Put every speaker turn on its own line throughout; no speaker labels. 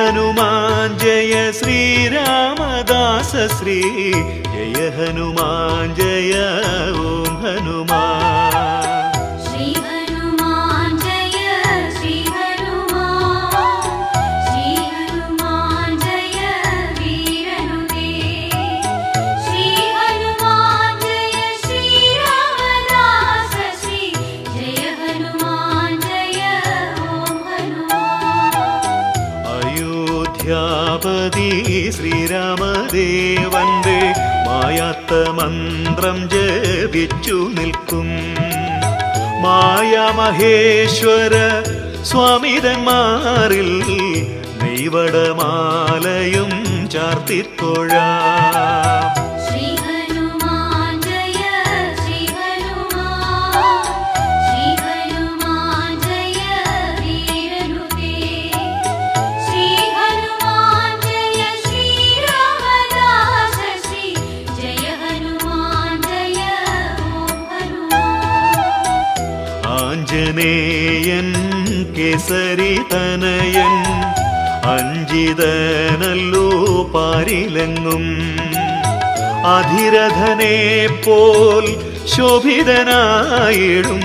ഹനുമാൻ ജയ ശ്രീരാമദാസ ശ്രീ ജയ ഹനുമാൻ ജയ ഓം ഹനുമാൻ
ശ്രീ ഹനുമാൻ ജയ ശ്രീ ഹനുമാൻ ശ്രീ ഹനുമാൻ ജയ വീരനുദേ ശ്രീ ഹനുമാൻ ജയ ശ്രീരാമദാസ ശ്രീ ജയ ഹനുമാൻ ജയ ഓം ഹനുമാൻ
അയോധ്യാപതി ശ്രീരാമദേവന്റെ മായാത്ത മന്ത്രം ജപിച്ചു നിൽക്കും മായാമഹേശ്വര സ്വാമിതന്മാരിൽ നെയ്വടമാലയും ചാർത്തിത്തൊഴാം
ശ്രീ ഹനുമാൻ ജയ ശ്രീ ഹനുമാൻ ശ്രീ ഹനുമാൻ ജയ വീരനുദേ ശ്രീ ഹനുമാൻ ജയ ശ്രീരാമദാസ ശ്രീ ജയ ഹനുമാൻ ജയ ഓം ഹനുമാൻ
ആഞ്ജനേയൻ കേസരി തനയൻ അഞ്ജിതനല്ലോ പാരിലെങ്ങും അധിരഥനെ പോൽ ശോഭിതനായിടും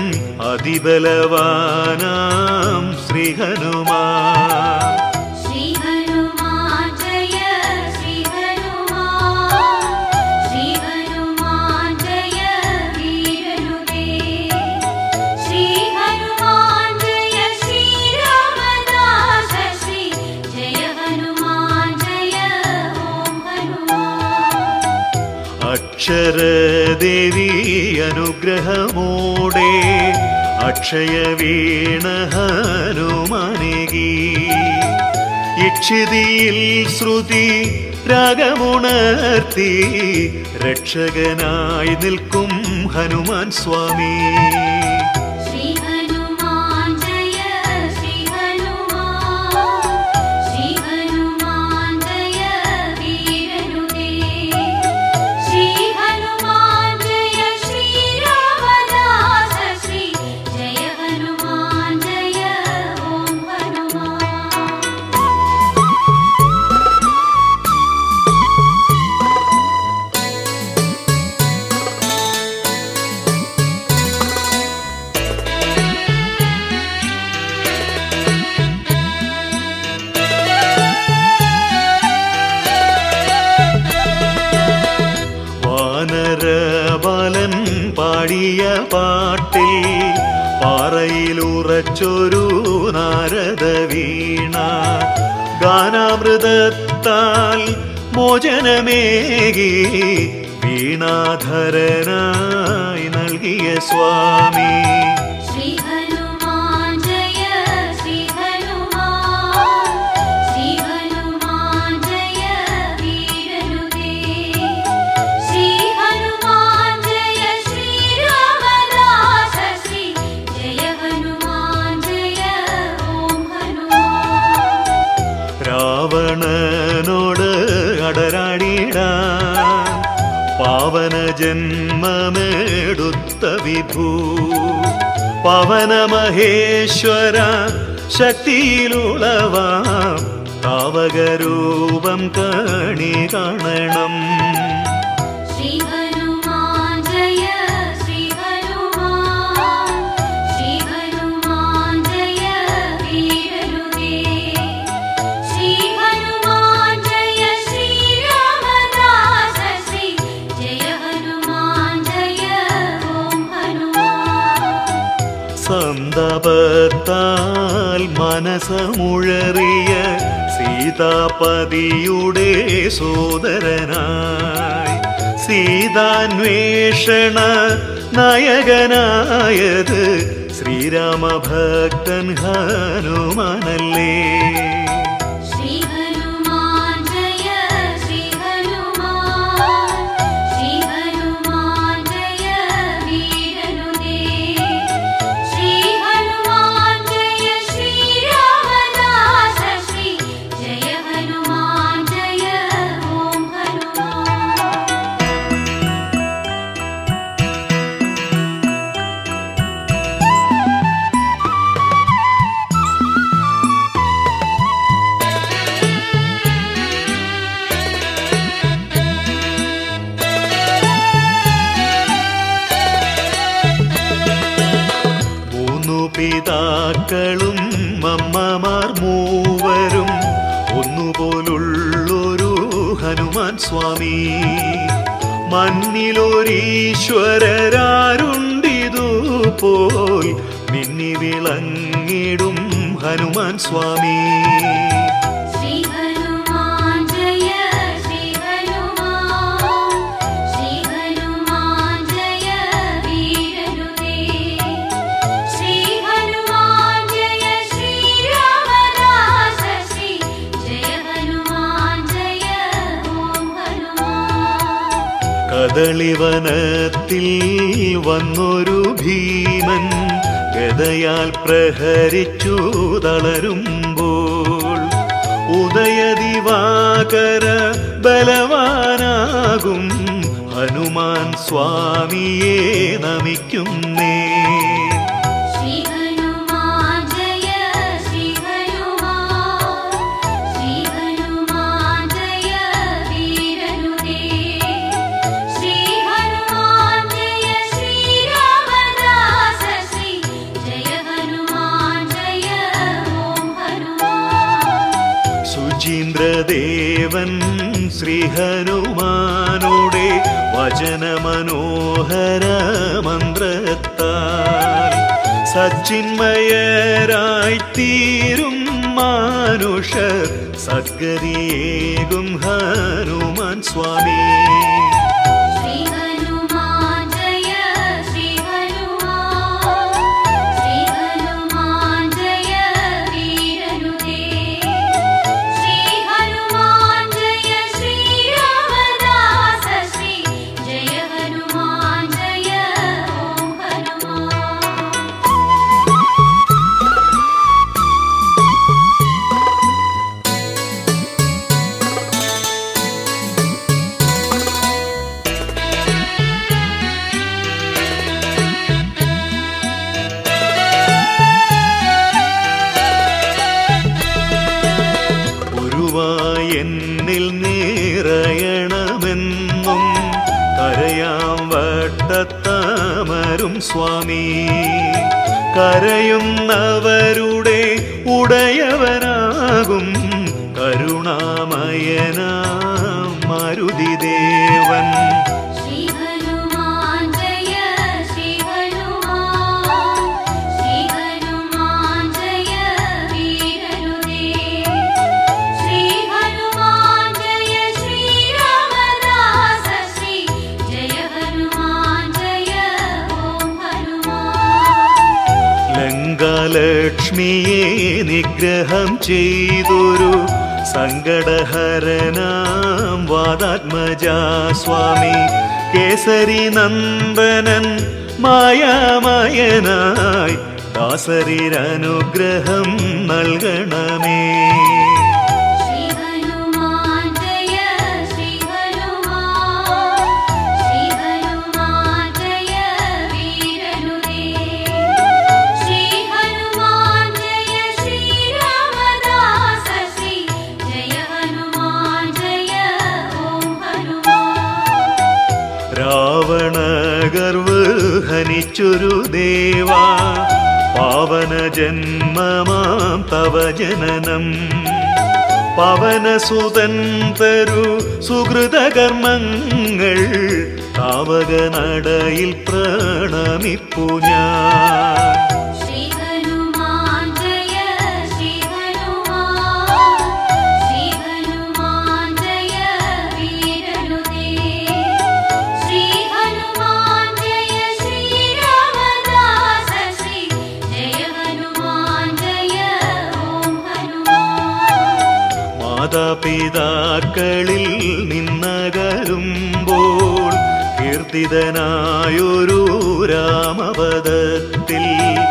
അതിബലവാനാം ശ്രീ ഹനുമാൻ
ശ്രീ ഹനുമാൻ ജയ ശ്രീ ഹനുമാൻ ശ്രീ ഹനുമാൻ ജയ വീരനുദേ ശ്രീ ഹനുമാൻ ജയ ശ്രീരാമദാസ ശ്രീ ജയ ഹനുമാൻ ജയ ഓം ഹനുമാൻ
അക്ഷരദേവി അനുഗ്രഹമോടെ അക്ഷയ വീണ ഹനുമാനേകി ഇക്ഷിതിയിൽ ശ്രുതി രാഗമുണർത്തി രക്ഷകനായി നിൽക്കും ഹനുമാൻ സ്വാമി
ശ്രീ ഹനുമാൻ ജയ ശ്രീ ഹനുമാൻ ശ്രീ ഹനുമാൻ ജയ വീരനുദേ ശ്രീ ഹനുമാൻ ജയ ശ്രീരാമദാസ ശ്രീ ജയ ഹനുമാൻ ജയ ഓം ഹനുമാൻ
വാനരബലൻ പാടിയ പാട്ടിൽ പാറയിലുറച്ചൊരു നാരദ വീണ ഗാനാമൃതത്താൽ മോചനമേകി വീണാധരനായി നൽകിയ സ്വാമി
ശ്രീ ഹനുമാൻ ജയ ശ്രീ ഹനുമാൻ ശ്രീ ഹനുമാൻ ജയ വീരനുദേ ശ്രീ ഹനുമാൻ ജയ ശ്രീരാമദാസ ശ്രീ ജയ ഹനുമാൻ ജയ ഓം ഹനുമാൻ
രാവണനോട് അടരാടിടാൻ പാവന ജന്മമെടുത്ത വിഭൂ പവന മഹേശ്വര ശക്തിയിലുളവാം താവകരൂപം കണി കാണണം
ശ്രീ ഹനുമാൻ ജയ ശ്രീ ഹനുമാൻ ശ്രീ ഹനുമാൻ ജയ വീരനുദേ ശ്രീ ഹനുമാൻ ജയ ശ്രീരാമദാസ ശ്രീ ജയ ഹനുമാൻ ജയ ഓം ഹനുമാൻ
സന്തപത്താൽ മനസമുഴറിയ സീതാപതിയുടെ സോദരനായി സീതാന്വേഷണ നായകനായത് ശ്രീരാമഭക്തൻ ഹനുമാനല്ലേ
ശ്രീ ഹനുമാൻ ജയ ശ്രീ ഹനുമാൻ ശ്രീ ഹനുമാൻ ജയ വീരനുദേ ശ്രീ ഹനുമാൻ ജയ ശ്രീരാമദാസ ശ്രീ ജയ ഹനുമാൻ ജയ ഓം ഹനുമാൻ
ആൺമക്കളും അമ്മമാർ മൂവരും ഒന്നുപോലുള്ളൊരു ഹനുമാൻ സ്വാമി മണ്ണിലൊരീശ്വരരാരുണ്ടിതുപോൽ മിന്നി വിളങ്ങിടും ഹനുമാൻ സ്വാമി
ശ്രീ ഹനുമാൻ ജയ ശ്രീ ഹനുമാൻ ശ്രീ ഹനുമാൻ ജയ വീരനുദേ ശ്രീ ഹനുമാൻ ജയ ശ്രീരാമദാസ ശ്രീ ജയ ഹനുമാൻ ജയ ഓം ഹനുമാൻ
കദളിവനത്തിൽ വന്നൊരു ഭീമൻ ഗതയാൽ പ്രഹരിച്ചു തളരുമ്പോൾ ഉദയദിവാകര ബലവാനാകും ഹനുമാൻ സ്വാമിയെ നമിക്കുന്നേ
ശ്രീ ഹനുമാൻ ജയ ശ്രീ ഹനുമാൻ ശ്രീ ഹനുമാൻ ജയ വീരനുദേ ശ്രീ ഹനുമാൻ ജയ ശ്രീരാമദാസ ശ്രീ ജയ ഹനുമാൻ ജയ ഓം ഹനുമാൻ
സുചീന്ദ്രദേവൻ ശ്രീഹനുമാനോടെ വചനമനോഹര മന്ത്രത്താൽ സച്ചിന്മയരായി തീരും മാനുഷർ സദ്ഗതിയേകും ഹനുമാൻ സ്വാമി
ശ്രീ ഹനുമാൻ ജയ ശ്രീ ഹനുമാൻ ശ്രീ ഹനുമാൻ ജയ വീരനുദേ ശ്രീ ഹനുമാൻ ജയ ശ്രീരാമദാസ ശ്രീ ജയ ഹനുമാൻ ജയ ഓം ഹനുമാൻ
ഒരുവായി എന്നിൽ നിറയണമെന്നും കരയാം വട്ടത്താമരും സ്വാമി കരയുന്നവരുടെ ഉടയവനാകും കരുണാമയനാം മരുതിദേവൻ
ശ്രീ ഹനുമാൻ ജയ ശ്രീ ഹനുമാൻ ശ്രീ ഹനുമാൻ ജയ വീരനുദേ ശ്രീ ഹനുമാൻ ജയ ശ്രീരാമദാസ ശ്രീ ജയ ഹനുമാൻ ജയ ഓം ഹനുമാൻ
ലങ്കാലക്ഷ്മിയെ നിഗ്രഹം ചെയ്തൊരു സങ്കടഹരനാം വാദാത്മജാ സ്വാമി കേസരി നന്ദനൻ മായാമയനായി ദാസരിരനുഗ്രഹം നൽകണമേ
ശ്രീ ഹനുമാൻ ജയ ശ്രീ ഹനുമാൻ ശ്രീ ഹനുമാൻ ജയ വീരനുദേ ശ്രീ ഹനുമാൻ ജയ ശ്രീരാമദാസ ശ്രീ ജയ ഹനുമാൻ ജയ ഓം ഹനുമാൻ
രാവണഗർവ് ഹനിച്ചൊരു ദേവാ പാവന ജന്മമാം തവ ജനനം പവനസുതൻ തരു സുഹൃതകർമ്മങ്ങൾ താവകനടയിൽ പ്രണമിപ്പു ഞാൻ
ശ്രീ ഹനുമാൻ ജയ ശ്രീ ഹനുമാൻ ശ്രീ ഹനുമാൻ ജയ വീരനുദേ ശ്രീ ഹനുമാൻ ജയ ശ്രീരാമദാസ ശ്രീ ജയ ഹനുമാൻ ജയ ഓം ഹനുമാൻ
മാതാപിതാക്കളിൽ നിന്നകലുമ്പോൾ കീർത്തിതനായൊരു രാമപദത്തിൽ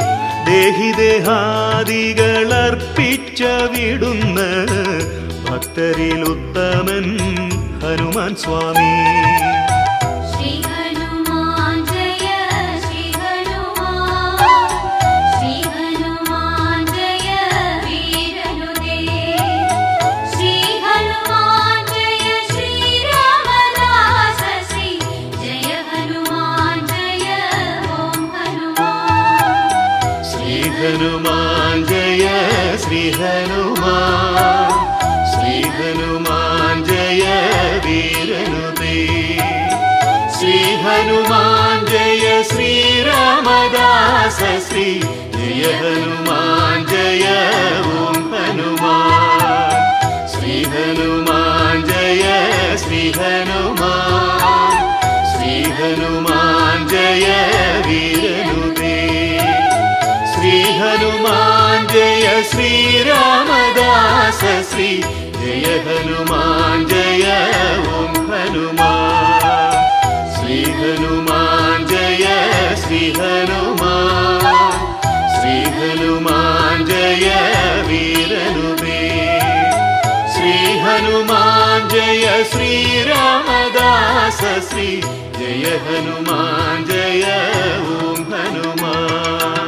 ദേഹിദേഹാദികളർപ്പിച്ച വിടുന്ന ഭക്തരിലുത്തമൻ ഹനുമാൻ സ്വാമി
ശ്രീ ഹനുമാൻ ജയ ശ്രീ ഹനുമാൻ ശ്രീ ഹനുമാൻ ജയ വീരനുദേ ശ്രീ ഹനുമാൻ ജയ ശ്രീരാമദാസ ശ്രീ ജയ ഹനുമാൻ ജയ ഓം ഹനുമാൻ
ശ്രീ ഹനുമാൻ ജയ ഹനുമാൻ ജയ ഓം ഹനുമാൻ ശ്രീ ഹനുമാൻ ജയ ശ്രീ ഹനുമാൻ ശ്രീ ഹനുമാൻ ജയ വീരനുദേ ശ്രീ ഹനുമാൻ ജയ ശ്രീരാമദാസ ശ്രീ ജയ ഹനുമാൻ ജയ ഓം ഹനുമാൻ ശ്രീ ഹനുമാൻ ജയ ശ്രീ ഹനുമാൻ ശ്രീ ഹനുമാൻ ജയ വീരനുദേ ശ്രീ ഹനുമാൻ ജയ ശ്രീരാമദാസ ശ്രീ ജയ ഹനുമാൻ ജയ ഓം ഹനുമാൻ